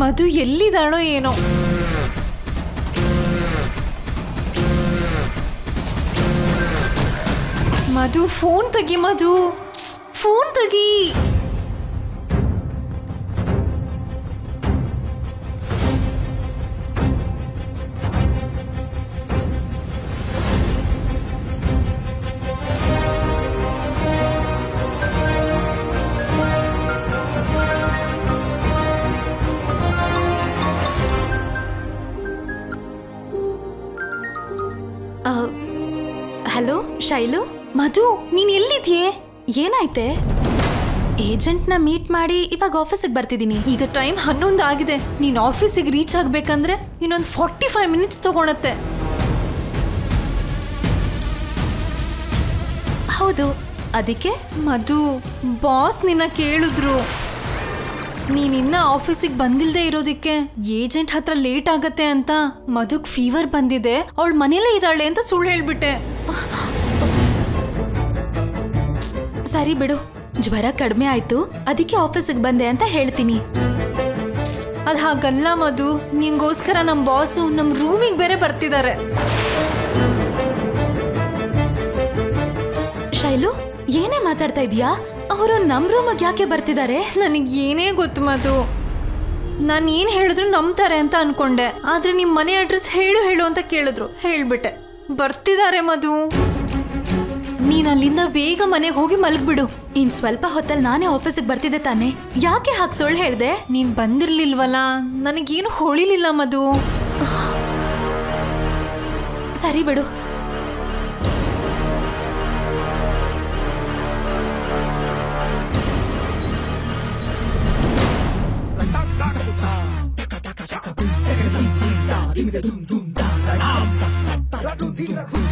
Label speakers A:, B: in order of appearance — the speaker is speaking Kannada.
A: ಮಧು ಎಲ್ಲಿದಾಳೋ ಏನೋ ಮಧು ಫೋನ್ ತೆಗಿ ಮಧು ಫೋನ್ ತೆಗಿ
B: ಹಲೋ ಶೈಲು
A: ಮಧು ನೀನ್ ಎಲ್ಲಿದ್ಯೆ
B: ಏನಾಯ್ತೆ ಏಜೆಂಟ್ನ ಮೀಟ್ ಮಾಡಿ ಇವಾಗ ಆಫೀಸಿಗೆ ಬರ್ತಿದ್ದೀನಿ
A: ಈಗ ಟೈಮ್ ಹನ್ನೊಂದು ಆಗಿದೆ ನೀನ್ ಆಫೀಸಿಗೆ ರೀಚ್ ಆಗ್ಬೇಕಂದ್ರೆ ಇನ್ನೊಂದು ಫಾರ್ಟಿ ಫೈವ್ ಮಿನಿಟ್ಸ್ ತಗೊಳತ್ತೆ
B: ಹೌದು ಅದಕ್ಕೆ
A: ಮಧು ಬಾಸ್ ನಿನ್ನ ಕೇಳಿದ್ರು ನೀನಿನ್ನ ಆಫೀಸಿಗೆ ಬಂದಿಲ್ದೇ ಇರೋದಕ್ಕೆ ಏಜೆಂಟ್ ಹತ್ರ ಲೇಟ್ ಆಗತ್ತೆ ಅಂತ ಮಧುಗ್ ಫೀವರ್ ಬಂದಿದೆ ಅವಳ ಮನೇಲೇ ಇದ್ದಾಳೆ ಅಂತ ಸುಳ್ಳು ಹೇಳ್ಬಿಟ್ಟೆ
B: ಸರಿ ಬಿಡು ಜ್ವರ ಕಡಿಮೆ ಆಯ್ತು ಅದಕ್ಕೆ ಆಫೀಸಿಗೆ ಬಂದೆ ಅಂತ ಹೇಳ್ತೀನಿ
A: ಅದ್ ಹಾಗಲ್ಲ ಮಧು ನಿಂಗೋಸ್ಕರ ನಮ್ ಬಾಸು ನಮ್ ರೂಮಿಗೆ ಬೇರೆ ಬರ್ತಿದ್ದಾರೆ
B: ಶೈಲು ಏನೇ ಮಾತಾಡ್ತಾ ಇದೀಯಾ ಅವರು ನಮ್ ರೂಮಿಗೆ ಯಾಕೆ ಬರ್ತಿದ್ದಾರೆ
A: ನನಗೆ ಏನೇ ಗೊತ್ತು ಮಧು ನಾನು ಏನು ಹೇಳಿದ್ರು ನಂಬ್ತಾರೆ ಅಂತ ಅನ್ಕೊಂಡೆ ಆದ್ರೆ ನಿಮ್ಮ ಮನೆ ಅಡ್ರೆಸ್ ಹೇಳು ಹೇಳು ಅಂತ ಕೇಳಿದ್ರು ಹೇಳ್ಬಿಟ್ಟೆ ಬರ್ತಿದ್ದಾರೆ ಮಧು ನೀನ್ ಅಲ್ಲಿಂದ ಬೇಗ ಮನೆಗೆ ಹೋಗಿ ಮಲಗ್ಬಿಡು
B: ಇನ್ ಸ್ವಲ್ಪ ಹೊತ್ತಲ್ಲಿ ನಾನೇ ಆಫೀಸಿಗೆ ಬರ್ತಿದ್ದೆ ತಾನೆ ಯಾಕೆ ಹಾಗೆ ಸುಳ್ಳು ಹೇಳ್ದೆ
A: ನೀನ್ ಬಂದಿರ್ಲಿಲ್ವಲ್ಲ ನನಗೇನು ಹೊಳಿಲಿಲ್ಲ ಮಧು
B: ಸರಿ ಬಿಡು
C: Dum dum da da da.